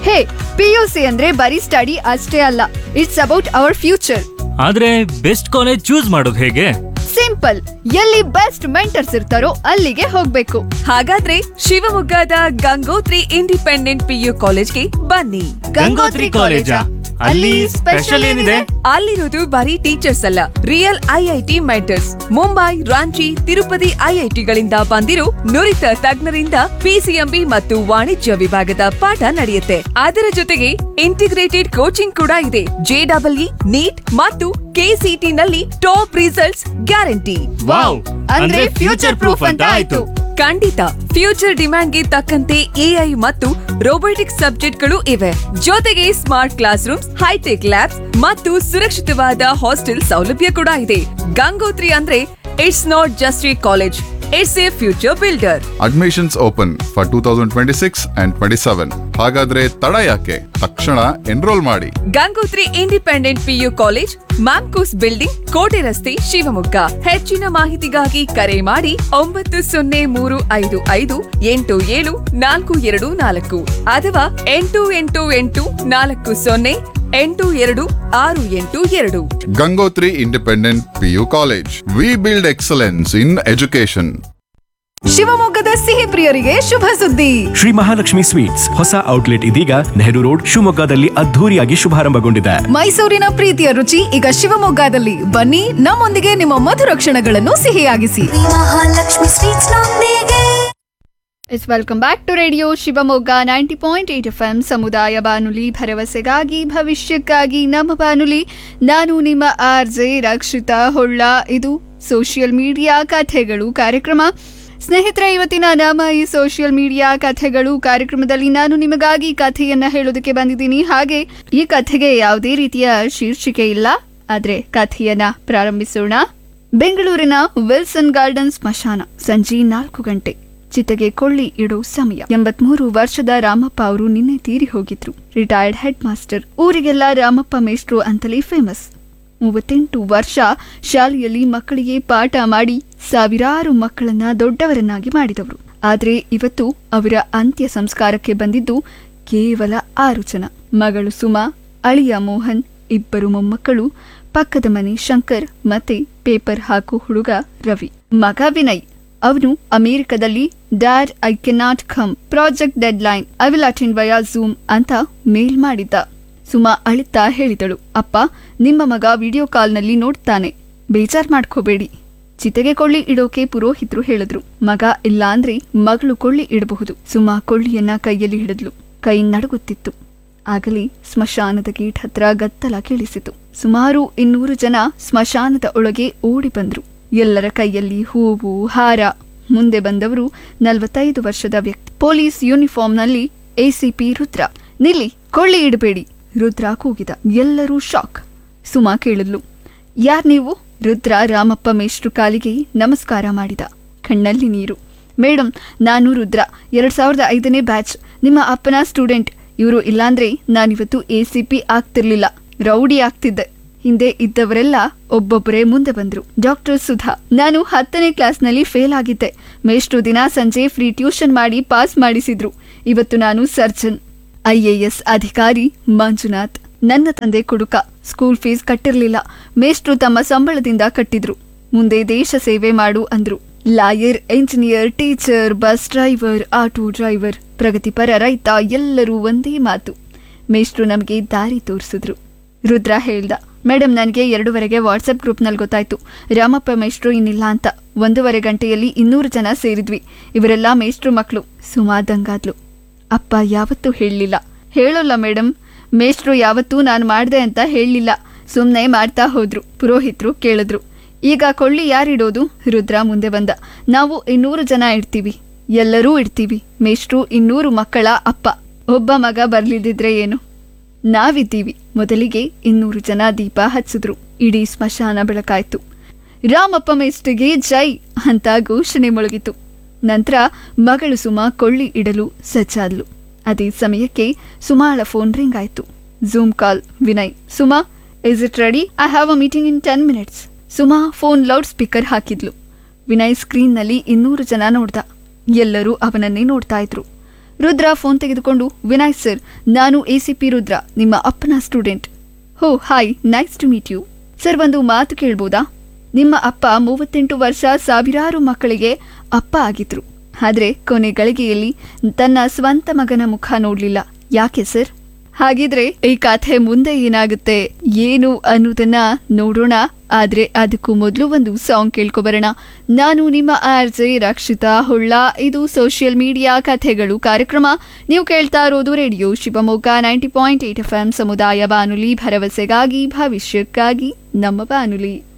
ಹೇ PUC ಅಂದ್ರೆ ಬರೀ study ಅಷ್ಟೇ ಅಲ್ಲ ಇಟ್ಸ್ ಅಬೌಟ್ ಅವರ್ ಫ್ಯೂಚರ್ ಆದ್ರೆ ಬೆಸ್ಟ್ ಕಾಲೇಜ್ ಚೂಸ್ ಮಾಡೋದು ಹೇಗೆ ಸಿಂಪಲ್ ಎಲ್ಲಿ ಬೆಸ್ಟ್ ಮೆಂಟರ್ಸ್ ಇರ್ತಾರೋ ಅಲ್ಲಿಗೆ ಹೋಗ್ಬೇಕು ಹಾಗಾದ್ರೆ ಶಿವಮೊಗ್ಗದ ಗಂಗೋತ್ರಿ ಇಂಡಿಪೆಂಡೆಂಟ್ ಪಿಯು ಕಾಲೇಜ್ಗೆ ಬನ್ನಿ ಗಂಗೋತ್ರಿ ಕಾಲೇಜಾ? ಅಲ್ಲಿ ಸ್ಪೆಷಲ್ ಏನಿದೆ? ಅಲ್ಲಿರೋದು ಬರೀ ಟೀಚರ್ಸ್ ಅಲ್ಲ real IIT mentors Mumbai Ranchi Tirupati ಐಐಟಿಗಳಿಂದ ಬಂದಿರೋ ನುರಿತ ತಜ್ಞರಿಂದ ಪಿಸಿಎಂಬಿ ಮತ್ತು ವಾಣಿಜ್ಯ ವಿಭಾಗದ ಪಾಠ ನಡೆಯುತ್ತೆ ಅದರ ಜೊತೆಗೆ ಇಂಟಿಗ್ರೇಟೆಡ್ ಕೋಚಿಂಗ್ ಕೂಡ ಇದೆ ಜೆಡಬ್ಲ್ಇ ನೀಟ್ ಮತ್ತು ಕೆಸಿಟಿ ನಲ್ಲಿ ಟಾಪ್ ರಿಸಲ್ಟ್ಸ್ ಗ್ಯಾರಂಟಿ ವಾವ್ ಅಂದ್ರೆ ಫ್ಯೂಚರ್ ಪ್ರೂಫ್ ಅಂತ ಆಯ್ತು ಖಂಡಿತ ಫ್ಯೂಚರ್ ಡಿಮ್ಯಾಂಡ್ಗೆ ತಕ್ಕಂತೆ ಎಐ ಮತ್ತು ರೋಬೋಟಿಕ್ಸ್ ಸಬ್ಜೆಕ್ಟ್ಗಳು ಇವೆ ಜೊತೆಗೆ smart class rooms hitech labs ಮತ್ತು ಸುರಕ್ಷಿತವಾದ ಹಾಸ್ಟೆಲ್ ಸೌಲಭ್ಯ ಕೂಡ ಇದೆ ಗಂಗೋತ್ರಿ ಅಂದ್ರೆ it's not just a college it's a future builder admissions open for two thousand twenty six and twenty seven ಹಾಗಾದ್ರೆ ತಡ ಯಾಕೆ ತಕ್ಷಣ ಎನ್ರೋಲ್ ಮಾಡಿ Gangotri independent PU college MAMCOS building ಕೋಟೆ ರಸ್ತೆ ಶಿವಮೊಗ್ಗ ಹೆಚ್ಚಿನ ಮಾಹಿತಿಗಾಗಿ ಕರೆ ಮಾಡಿ ಒಂಬತ್ತು ಸೊನ್ನೆ ಮೂರು ಐದು ಐದು ಎಂಟು ಏಳು ನಾಲ್ಕು ಎರಡು ನಾಲ್ಕು ಅಥವಾ ಎಂಟು ಎಂಟು ಎಂಟು ನಾಲ್ಕು ಸೊನ್ನೆ ಎಂಟು ಎರಡು ಆರು ಎಂಟು ಎರಡು Gangotri independent PU college we build excellence in education ಶಿವಮೊಗ್ಗದ ಸಿಹಿ ಪ್ರಿಯರಿಗೆ ಶುಭ ಸುದ್ದಿ ಶ್ರೀ ಮಹಾಲಕ್ಷ್ಮಿ ಸ್ವೀಟ್ಸ್ ಹೊಸ ಔಟ್ಲೆಟ್ ಇದೀಗ ನೆಹರು ರೋಡ್ ಶಿವಮೊಗ್ಗದಲ್ಲಿ ಅದ್ಧೂರಿಯಾಗಿ ಶುಭಾರಂಭಗೊಂಡಿದೆ ಮೈಸೂರಿನ ಪ್ರೀತಿಯ ರುಚಿ ಈಗ ಶಿವಮೊಗ್ಗದಲ್ಲಿ ಬನ್ನಿ ನಮ್ಮೊಂದಿಗೆ ನಿಮ್ಮ ಮಧುರ ಕ್ಷಣಗಳನ್ನು ಸಿಹಿಯಾಗಿಸಿ ಮಹಾಲಕ್ಷ್ಮಿ ಸ್ವೀಟ್ಸ್ ನೊಂದಿಗೆ it's welcome back to radio Shivamogga ninety point eight F M ಸಮುದಾಯ ಬಾನುಲಿ ಭರವಸೆಗಾಗಿ ಭವಿಷ್ಯಕ್ಕಾಗಿ ನಮ್ಮ ಬಾನುಲಿ ನಾನು ನಿಮ್ಮ ಆರ್ ಜೆ ರಕ್ಷಿತಾ ಹೊಳ್ಳ ಇದು ಸೋಷಿಯಲ್ ಮೀಡಿಯಾ ಕಥೆಗಳು ಕಾರ್ಯಕ್ರಮ ಸ್ನೇಹಿತರೆ ಇವತ್ತಿನ ನಮ್ಮ ಈ ಸೋಷಿಯಲ್ ಮೀಡಿಯಾ ಕಥೆಗಳು ಕಾರ್ಯಕ್ರಮದಲ್ಲಿ ನಾನು ನಿಮಗಾಗಿ ಕಥೆಯನ್ನ ಹೇಳೋದಕ್ಕೆ ಬಂದಿದ್ದೀನಿ ಹಾಗೆ ಈ ಕಥೆಗೆ ಯಾವುದೇ ರೀತಿಯ ಶೀರ್ಷಿಕೆ ಇಲ್ಲ ಆದ್ರೆ ಕಥೆಯನ್ನ ಪ್ರಾರಂಭಿಸೋಣ ಬೆಂಗಳೂರಿನ ವಿಲ್ಸನ್ ಗಾರ್ಡನ್ ಸ್ಮಶಾನ ಸಂಜೆ ನಾಲ್ಕು ಗಂಟೆ ಚಿತೆಗೆ ಕೊಳ್ಳಿ ಇಡೋ ಸಮಯ ಎಂಬತ್ಮೂರು ವರ್ಷದ ರಾಮಪ್ಪ ಅವರು ನಿನ್ನೆ ತೀರಿ ಹೋಗಿದ್ರು ರಿಟೈರ್ಡ್ ಹೆಡ್ ಮಾಸ್ಟರ್ ಊರಿಗೆಲ್ಲ ರಾಮಪ್ಪ ಮೇಷ್ಟ್ರು ಅಂತಲೇ ಫೇಮಸ್ ಮೂವತ್ತೆಂಟು ವರ್ಷ ಶಾಲೆಯಲ್ಲಿ ಮಕ್ಕಳಿಗೆ ಪಾಠ ಮಾಡಿ ಸಾವಿರಾರು ಮಕ್ಕಳನ್ನ ದೊಡ್ಡವರನ್ನಾಗಿ ಮಾಡಿದವರು ಆದ್ರೆ ಇವತ್ತು ಅವರ ಅಂತ್ಯ ಸಂಸ್ಕಾರಕ್ಕೆ ಬಂದಿದ್ದು ಕೇವಲ ಆರು ಜನ ಮಗಳು ಸುಮಾ ಅಳಿಯ ಮೋಹನ್ ಇಬ್ಬರು ಮೊಮ್ಮಕ್ಕಳು ಪಕ್ಕದ ಮನೆ ಶಂಕರ್ ಮತ್ತೆ ಪೇಪರ್ ಹಾಕು ಹುಡುಗ ರವಿ ಮಗ ವಿನಯ್ ಅವನು ಅಮೆರಿಕದಲ್ಲಿ dad I cannot come project deadline I will attend via zoom ಅಂತ ಮೇಲ್ ಮಾಡಿದ್ದ ಸುಮಾ ಅಳುತ್ತಾ ಹೇಳಿದಳು ಅಪ್ಪ ನಿಮ್ಮ ಮಗ ವಿಡಿಯೋ ಕಾಲ್ನಲ್ಲಿ ನೋಡ್ತಾನೆ ಬೇಜಾರ್ ಮಾಡ್ಕೋಬೇಡಿ ಚಿತೆಗೆ ಕೊಳ್ಳಿ ಇಡೋಕೆ ಪುರೋಹಿತರು ಹೇಳಿದ್ರು ಮಗ ಇಲ್ಲ ಅಂದ್ರೆ ಮಗಳು ಕೊಳ್ಳಿ ಇಡಬಹುದು ಸುಮಾ ಕೊಳ್ಳಿಯನ್ನ ಕೈಯಲ್ಲಿ ಹಿಡಿದ್ಲು ಕೈ ನಡುಗುತ್ತಿತ್ತು ಆಗಲೇ ಸ್ಮಶಾನದ ಗೇಟ್ ಹತ್ರ ಗದ್ದಲ ಕೇಳಿಸಿತು ಸುಮಾರು ಇನ್ನೂರು ಜನ ಸ್ಮಶಾನದ ಒಳಗೆ ಓಡಿ ಬಂದ್ರು ಎಲ್ಲರ ಕೈಯಲ್ಲಿ ಹೂವು ಹಾರ ಮುಂದೆ ಬಂದವರು ನಲವತ್ತೈದು ವರ್ಷದ ವ್ಯಕ್ತಿ ಪೊಲೀಸ್ ಯೂನಿಫಾರ್ಮ್ನಲ್ಲಿ ಎಸಿಪಿ ರುದ್ರ ನಿಲ್ಲಿ ಕೊಳ್ಳಿ ಇಡಬೇಡಿ ರುದ್ರ ಕೂಗಿದ ಎಲ್ಲರೂ ಶಾಕ್ ಸುಮಾ ಕೇಳಿದ್ಲು ಯಾರ್ ನೀವು ರುದ್ರ ರಾಮಪ್ಪ ಮೇಷ್ಟ್ರು ಕಾಲಿಗೆ ನಮಸ್ಕಾರ ಮಾಡಿದ ಕಣ್ಣಲ್ಲಿ ನೀರು ಮೇಡಮ್ ನಾನು ರುದ್ರ ಎರಡ್ ಸಾವಿರದ ಐದನೇ ಬ್ಯಾಚ್ ನಿಮ್ಮ ಅಪ್ಪನ ಸ್ಟೂಡೆಂಟ್ ಇವರು ಇಲ್ಲಾಂದ್ರೆ ನಾನಿವತ್ತು ಎ ಸಿ ಪಿ ಆಗ್ತಿರ್ಲಿಲ್ಲ ರೌಡಿ ಆಗ್ತಿದ್ದೆ ಹಿಂದೆ ಇದ್ದವರೆಲ್ಲ ಒಬ್ಬೊಬ್ಬರೇ ಮುಂದೆ ಬಂದ್ರು ಡಾಕ್ಟರ್ ಸುಧಾ ನಾನು ಹತ್ತನೇ ಕ್ಲಾಸ್ನಲ್ಲಿ ಫೇಲ್ ಆಗಿದ್ದೆ ಮೇಷ್ಟ್ರು ದಿನ ಸಂಜೆ ಫ್ರೀ ಟ್ಯೂಷನ್ ಮಾಡಿ ಪಾಸ್ ಮಾಡಿಸಿದ್ರು ಇವತ್ತು ನಾನು ಸರ್ಜನ್ ಐಎಎಸ್ ಅಧಿಕಾರಿ ಮಂಜುನಾಥ್ ನನ್ನ ತಂದೆ ಕುಡುಕ ಸ್ಕೂಲ್ ಫೀಸ್ ಕಟ್ಟಿರ್ಲಿಲ್ಲ ಮೇಷ್ಟ್ರು ತಮ್ಮ ಸಂಬಳದಿಂದ ಕಟ್ಟಿದ್ರು ಮುಂದೆ ದೇಶ ಸೇವೆ ಮಾಡು ಅಂದ್ರು lawyer engineer teacher bus driver auto driver ಪ್ರಗತಿಪರ ರೈತ ಎಲ್ಲರೂ ಒಂದೇ ಮಾತು ಮೇಷ್ಟ್ರು ನಮಗೆ ದಾರಿ ತೋರಿಸಿದ್ರು ರುದ್ರ ಹೇಳ್ದ ಮೇಡಮ್ ನನಗೆ ಎರಡೂವರೆಗೆ ವಾಟ್ಸಪ್ ಗ್ರೂಪ್ನಲ್ಲಿ ಗೊತ್ತಾಯ್ತು ರಾಮಪ್ಪ ಮೇಷ್ಟ್ರು ಇನ್ನಿಲ್ಲ ಅಂತ ಒಂದೂವರೆ ಗಂಟೆಯಲ್ಲಿ ಇನ್ನೂರು ಜನ ಸೇರಿದ್ವಿ ಇವರೆಲ್ಲ ಮೇಷ್ಟ್ರು ಮಕ್ಕಳು ಸುಮಾದಂಗಾದ್ಲು ಅಪ್ಪ ಯಾವತ್ತೂ ಹೇಳಲಿಲ್ಲ ಹೇಳೋಲ್ಲ ಮೇಡಮ್ ಮೇಷ್ಟ್ರು ಯಾವತ್ತೂ ನಾನು ಮಾಡ್ದೆ ಅಂತ ಹೇಳಲಿಲ್ಲ ಸುಮ್ಮನೆ ಮಾಡ್ತಾ ಹೋದ್ರು ಪುರೋಹಿತರು ಕೇಳಿದ್ರು ಈಗ ಕೊಳ್ಳಿ ಯಾರಿಡೋದು ರುದ್ರ ಮುಂದೆ ಬಂದ ನಾವು ಇನ್ನೂರು ಜನ ಇಡ್ತೀವಿ ಎಲ್ಲರೂ ಇಡ್ತೀವಿ ಮೇಷ್ಟ್ರು ಇನ್ನೂರು ಮಕ್ಕಳ ಅಪ್ಪ ಒಬ್ಬ ಮಗ ಬರ್ಲಿದ್ದಿದ್ರೆ ಏನು ನಾವಿದ್ದೀವಿ ಮೊದಲಿಗೆ ಇನ್ನೂರು ಜನ ದೀಪ ಹಚ್ಚಿದ್ರು ಇಡೀ ಸ್ಮಶಾನ ಬೆಳಕಾಯ್ತು ರಾಮಪ್ಪ ಮೇಷ್ಟ್ರಿಗೆ ಜೈ ಅಂತ ಘೋಷಣೆ ಮೊಳಗಿತು ನಂತರ ಮಗಳು ಸುಮಾ ಕೊಳ್ಳಿ ಇಡಲು ಸಜ್ಜಾದ್ಲು ಅದೇ ಸಮಯಕ್ಕೆ ಸುಮಾಳ ಫೋನ್ ರಿಂಗ್ ಆಯ್ತು zoom call Vinay Suma is it ready I have a meeting in ten minutes Suma phone loud speaker ಹಾಕಿದ್ಲು ವಿನಯ್ ಸ್ಕ್ರೀನ್ನಲ್ಲಿ ಇನ್ನೂರು ಜನ ನೋಡ್ದ ಎಲ್ಲರೂ ಅವನನ್ನೇ ನೋಡ್ತಾ ಇದ್ರು ರುದ್ರ ಫೋನ್ ತೆಗೆದುಕೊಂಡು ವಿನಾಯ್ ಸರ್ ನಾನು ಎ ಸಿ ಪಿ ರುದ್ರ ನಿಮ್ಮ ಅಪ್ಪನ student oh hi nice to meet you sir ಒಂದು ಮಾತು ಕೇಳ್ಬೋದಾ ನಿಮ್ಮ ಅಪ್ಪ ಮೂವತ್ತೆಂಟು ವರ್ಷ ಸಾವಿರಾರು ಮಕ್ಕಳಿಗೆ ಅಪ್ಪ ಆಗಿದ್ರು ಆದ್ರೆ ಕೊನೆ ಗಳಿಗೆಯಲ್ಲಿ ತನ್ನ ಸ್ವಂತ ಮಗನ ಮುಖ ನೋಡ್ಲಿಲ್ಲ ಯಾಕೆ ಸರ್ ಹಾಗಿದ್ರೆ ಈ ಕಥೆ ಮುಂದೆ ಏನಾಗುತ್ತೆ ಏನು ಅನ್ನೋದನ್ನ ನೋಡೋಣ ಆದ್ರೆ ಅದಕ್ಕೂ ಮೊದಲು ಒಂದು ಸಾಂಗ್ ಕೇಳ್ಕೊಬರೋಣ ನಾನು ನಿಮ್ಮ ಆರ್ ಜೆ ರಕ್ಷಿತಾ ಹೊಳ್ಳ ಇದು ಸೋಷಿಯಲ್ ಮೀಡಿಯಾ ಕಥೆಗಳು ಕಾರ್ಯಕ್ರಮ ನೀವು ಕೇಳ್ತಾ ಇರೋದು radio Shivamogga ninety point eight F M ಸಮುದಾಯ ಬಾನುಲಿ ಭರವಸೆಗಾಗಿ ಭವಿಷ್ಯಕ್ಕಾಗಿ ನಮ್ಮ ಬಾನುಲಿ